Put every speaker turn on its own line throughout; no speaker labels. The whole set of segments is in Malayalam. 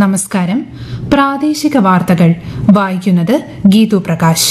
നമസ്കാരം പ്രാദേശിക വാർത്തകൾ വായിക്കുന്നത് ഗീതു പ്രകാശ്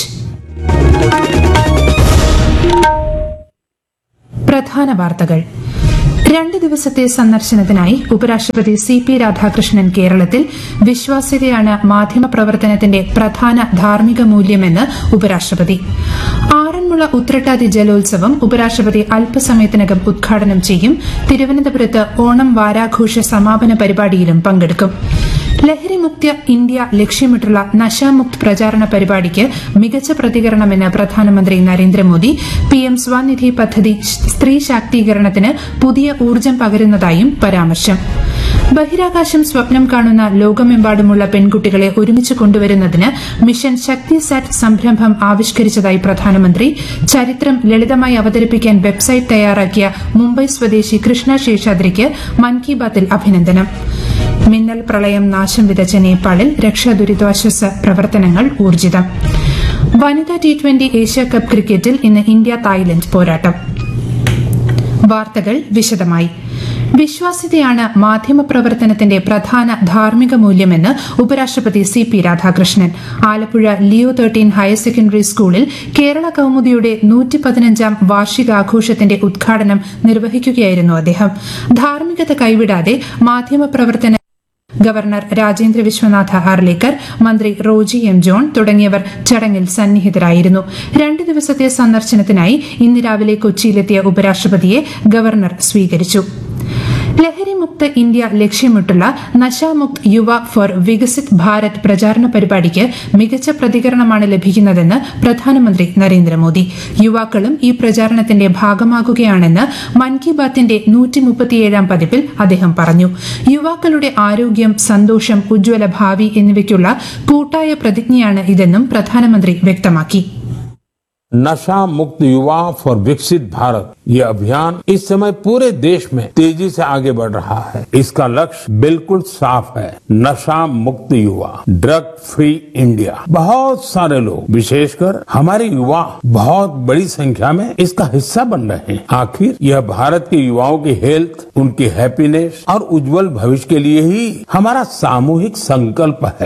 പ്രധാന വാർത്തകൾ രണ്ട് ദിവസത്തെ സന്ദർശനത്തിനായി ഉപരാഷ്ട്രപതി സി പി രാധാകൃഷ്ണൻ കേരളത്തിൽ വിശ്വാസ്യതയാണ് മാധ്യമപ്രവർത്തനത്തിന്റെ പ്രധാന ധാർമ്മിക മൂല്യമെന്ന് ഉപരാഷ്ട്രപതി ആറന്മുള ഉത്രട്ടാതി ജലോത്സവം ഉപരാഷ്ട്രപതി അല്പസമയത്തിനകം ഉദ്ഘാടനം ചെയ്യും തിരുവനന്തപുരത്ത് ഓണം വാരാഘോഷ സമാപന പരിപാടിയിലും പങ്കെടുക്കും ലഹരിമുക്ത ഇന്ത്യ ലക്ഷ്യമിട്ടുള്ള നശാമുക്ത് പ്രചാരണ പരിപാടിക്ക് മികച്ച പ്രതികരണമെന്ന് പ്രധാനമന്ത്രി നരേന്ദ്രമോദി പിഎം സ്വനിധി പദ്ധതി സ്ത്രീ ശാക്തീകരണത്തിന് പുതിയ ഊർജ്ജം പകരുന്നതായും പരാമർശം ബഹിരാകാശം സ്വപ്നം കാണുന്ന ലോകമെമ്പാടുമുള്ള പെൺകുട്ടികളെ ഒരുമിച്ച് കൊണ്ടുവരുന്നതിന് മിഷൻ ശക്തി സാറ്റ് സംരംഭം ആവിഷ്കരിച്ചതായി പ്രധാനമന്ത്രി ചരിത്രം ലളിതമായി അവതരിപ്പിക്കാൻ വെബ്സൈറ്റ് തയ്യാറാക്കിയ മുംബൈ സ്വദേശി കൃഷ്ണ ശേഷാദ്രിക്ക് മൻ കി ബാത്തിൽ അഭിനന്ദനം മിന്നൽ പ്രളയം നാശം വിതച്ച നേപ്പാളിൽ രക്ഷാ ദുരിതാശ്വാസ പ്രവർത്തനങ്ങൾ ഊർജിതം വനിതാ ടി ട്വന്റി ഏഷ്യാകപ്പ് ക്രിക്കറ്റിൽ ഇന്ന് ഇന്ത്യ തായ്ലൻഡ് പോരാട്ടം വാർത്തകൾ വിശദമായി വിശ്വാസ്യതയാണ് മാധ്യമപ്രവർത്തനത്തിന്റെ പ്രധാന ധാർമ്മിക മൂല്യമെന്ന് ഉപരാഷ്ട്രപതി C P Radhakrishnan Alappuzha Leo thirteen higher secondary സ്കൂളിൽ കേരള കൌമുദിയുടെ നൂറ്റി പതിനഞ്ചാം വാർഷികാഘോഷത്തിന്റെ ഉദ്ഘാടനം നിർവഹിക്കുകയായിരുന്നു അദ്ദേഹം ധാർമ്മികത കൈവിടാതെ മാധ്യമപ്രവർത്തന ഗവർണർ രാജേന്ദ്ര വിശ്വനാഥ ഹാർലേക്കർ മന്ത്രി റോജി എം ജോൺ തുടങ്ങിയവർ ചടങ്ങിൽ സന്നിഹിതരായിരുന്നു രണ്ട് ദിവസത്തെ സന്ദർശനത്തിനായി ഇന്ന് രാവിലെ കൊച്ചിയിലെത്തിയ ഉപരാഷ്ട്രപതിയെ ഗവർണർ സ്വീകരിച്ചു ലഹരിമുക്ത ഇന്ത്യ ലക്ഷ്യമിട്ടുള്ള നശാമുക്ത് യുവ ഫോർ വികസിത് ഭാരത് പ്രചാരണ പരിപാടിക്ക് മികച്ച പ്രതികരണമാണ് ലഭിക്കുന്നതെന്ന് പ്രധാനമന്ത്രി നരേന്ദ്രമോദി യുവാക്കളും ഈ പ്രചാരണത്തിന്റെ ഭാഗമാകുകയാണെന്ന് മൻ കി ബാത്തിന്റെ നൂറ്റിമുപ്പത്തിയേഴാം പതിപ്പിൽ അദ്ദേഹം പറഞ്ഞു യുവാക്കളുടെ ആരോഗ്യം സന്തോഷം ഉജ്ജ്വല ഭാവി എന്നിവയ്ക്കുള്ള കൂട്ടായ പ്രതിജ്ഞയാണ് ഇതെന്നും പ്രധാനമന്ത്രി വ്യക്തമാക്കി
नशा मुक्त युवा फॉर विकसित भारत ये अभियान इस समय पूरे देश में तेजी से आगे बढ़ रहा है इसका लक्ष्य बिल्कुल साफ है नशा मुक्त युवा ड्रग फ्री इंडिया बहुत सारे लोग विशेषकर हमारे युवा बहुत बड़ी संख्या में इसका हिस्सा बन रहे हैं आखिर यह भारत के युवाओं की हेल्थ उनकी हैप्पीनेस और उज्जवल भविष्य के लिए ही हमारा सामूहिक संकल्प है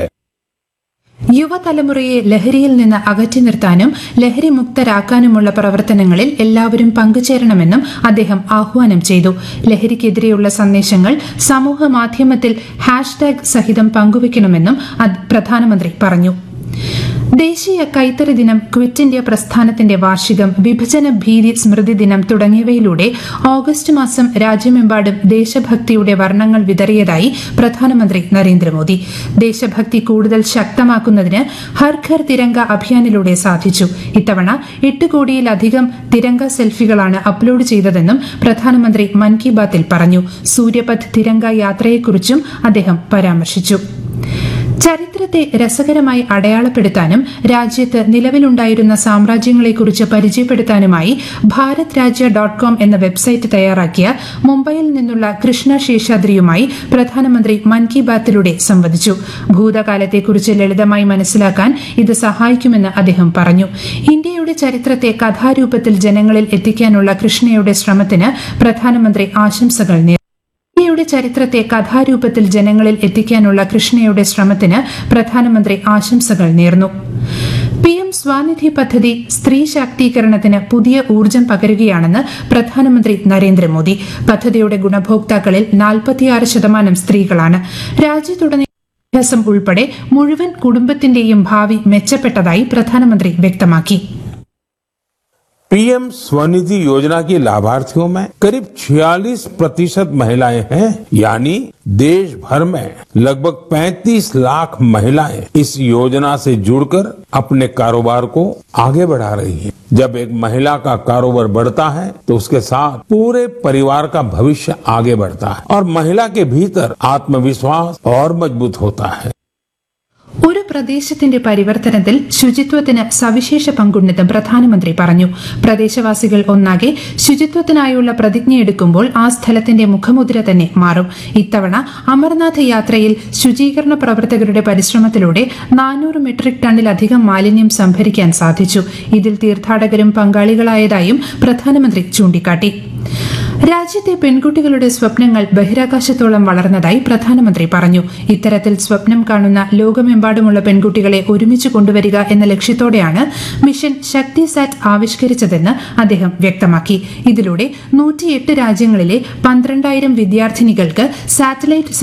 യുവതലമുറയെ ലഹരിയിൽ നിന്ന് അകറ്റി നിർത്താനും ലഹരി മുക്തരാക്കാനുമുള്ള പ്രവർത്തനങ്ങളിൽ എല്ലാവരും പങ്കുചേരണമെന്നും അദ്ദേഹം ആഹ്വാനം ചെയ്തു ലഹരിക്കെതിരെയുള്ള സന്ദേശങ്ങൾ സമൂഹ മാധ്യമത്തിൽ ഹാഷ്ടാഗ് സഹിതം പങ്കുവയ്ക്കണമെന്നും അത് പ്രധാനമന്ത്രി പറഞ്ഞു ദേശീയ കൈത്തറി ദിനം ക്വിറ്റ് ഇന്ത്യ പ്രസ്ഥാനത്തിന്റെ വാർഷികം വിഭജന ഭീതി സ്മൃതി ദിനം തുടങ്ങിയവയിലൂടെ ഓഗസ്റ്റ് മാസം രാജ്യമെമ്പാടും ദേശഭക്തിയുടെ വർണ്ണങ്ങൾ വിതറിയതായി പ്രധാനമന്ത്രി നരേന്ദ്രമോദി ദേശഭക്തി കൂടുതൽ ശക്തമാക്കുന്നതിന് ഹർ ഘർ തിരങ്ക അഭിയാനിലൂടെ സാധിച്ചു ഇത്തവണ എട്ട് കോടിയിലധികം തിരങ്ക സെൽഫികളാണ് അപ്ലോഡ് ചെയ്തതെന്നും പ്രധാനമന്ത്രി മൻ കി ബാത്തിൽ പറഞ്ഞു സൂര്യപഥ് തിരങ്ക യാത്രയെക്കുറിച്ചും അദ്ദേഹം പരാമർശിച്ചു ചരിത്രത്തെ രസകരമായി അടയാളപ്പെടുത്താനും രാജ്യത്ത് നിലവിലുണ്ടായിരുന്ന സാമ്രാജ്യങ്ങളെക്കുറിച്ച് പരിചയപ്പെടുത്താനുമായി ഭാരത് രാജ്യ ഡോട്ട് കോം എന്ന വെബ്സൈറ്റ് തയ്യാറാക്കിയ മുംബൈയിൽ നിന്നുള്ള കൃഷ്ണ ശേഷാദ്രിയുമായി പ്രധാനമന്ത്രി മൻ കി ബാത്തിലൂടെ സംവദിച്ചു ഭൂതകാലത്തെക്കുറിച്ച് ലളിതമായി മനസ്സിലാക്കാൻ ഇത് സഹായിക്കുമെന്ന് അദ്ദേഹം പറഞ്ഞു ഇന്ത്യയുടെ ചരിത്രത്തെ കഥാരൂപത്തിൽ ജനങ്ങളിൽ എത്തിക്കാനുള്ള കൃഷ്ണയുടെ ശ്രമത്തിന് പ്രധാനമന്ത്രി ആശംസകൾ നേർന്നു ഇന്ത്യയുടെ ചരിത്രത്തെ കഥാരൂപത്തിൽ ജനങ്ങളിൽ എത്തിക്കാനുള്ള കൃഷ്ണയുടെ ശ്രമത്തിന് പ്രധാനമന്ത്രി ആശംസകൾ നേർന്നു പി എം സ്വാനിധി പദ്ധതി സ്ത്രീ ശാക്തീകരണത്തിന് പുതിയ ഊർജ്ജം പകരുകയാണെന്ന് പ്രധാനമന്ത്രി നരേന്ദ്രമോദി പദ്ധതിയുടെ ഗുണഭോക്താക്കളിൽ നാൽപ്പത്തിയാറ് ശതമാനം സ്ത്രീകളാണ് രാജ്യത്തുടനീളം വിദ്യാഭ്യാസം ഉൾപ്പെടെ മുഴുവൻ കുടുംബത്തിന്റെയും ഭാവി മെച്ചപ്പെട്ടതായി പ്രധാനമന്ത്രി വ്യക്തമാക്കി
पीएम स्वनिधि योजना की लाभार्थियों में करीब 46 प्रतिशत महिलाएं हैं यानी देश भर में लगभग 35 लाख महिलाएं इस योजना से जुड़कर अपने कारोबार को आगे बढ़ा रही हैं। जब एक महिला का कारोबार बढ़ता है तो उसके साथ पूरे परिवार का भविष्य आगे बढ़ता है और महिला के भीतर आत्मविश्वास और मजबूत होता है
ഒരു പ്രദേശത്തിന്റെ പരിവർത്തനത്തിൽ ശുചിത്വത്തിന് സവിശേഷ പങ്കുണ്ടെന്ന് പ്രധാനമന്ത്രി പറഞ്ഞു പ്രദേശവാസികൾ ഒന്നാകെ ശുചിത്വത്തിനായുള്ള പ്രതിജ്ഞയെടുക്കുമ്പോൾ ആ സ്ഥലത്തിന്റെ മുഖമുദ്ര തന്നെ മാറും ഇത്തവണ അമർനാഥ് യാത്രയിൽ ശുചീകരണ പ്രവർത്തകരുടെ പരിശ്രമത്തിലൂടെ നാനൂറ് മെട്രിക് ടണ്ണിലധികം മാലിന്യം സംഭരിക്കാൻ സാധിച്ചു ഇതിൽ തീർത്ഥാടകരും പങ്കാളികളായതായും പ്രധാനമന്ത്രി ചൂണ്ടിക്കാട്ടി രാജ്യത്തെ പെൺകുട്ടികളുടെ സ്വപ്നങ്ങൾ ബഹിരാകാശത്തോളം വളർന്നതായി പ്രധാനമന്ത്രി പറഞ്ഞു ഇത്തരത്തിൽ സ്വപ്നം കാണുന്ന ലോകമെമ്പാടുമുള്ള പെൺകുട്ടികളെ ഒരുമിച്ച് കൊണ്ടുവരിക എന്ന ലക്ഷ്യത്തോടെയാണ് മിഷൻ ശക്തി സാറ്റ് ആവിഷ്കരിച്ചതെന്ന് അദ്ദേഹം വ്യക്തമാക്കി ഇതിലൂടെ നൂറ്റിയെട്ട് രാജ്യങ്ങളിലെ പന്ത്രണ്ടായിരം വിദ്യാർത്ഥിനികൾക്ക് സാറ്റലൈറ്റ്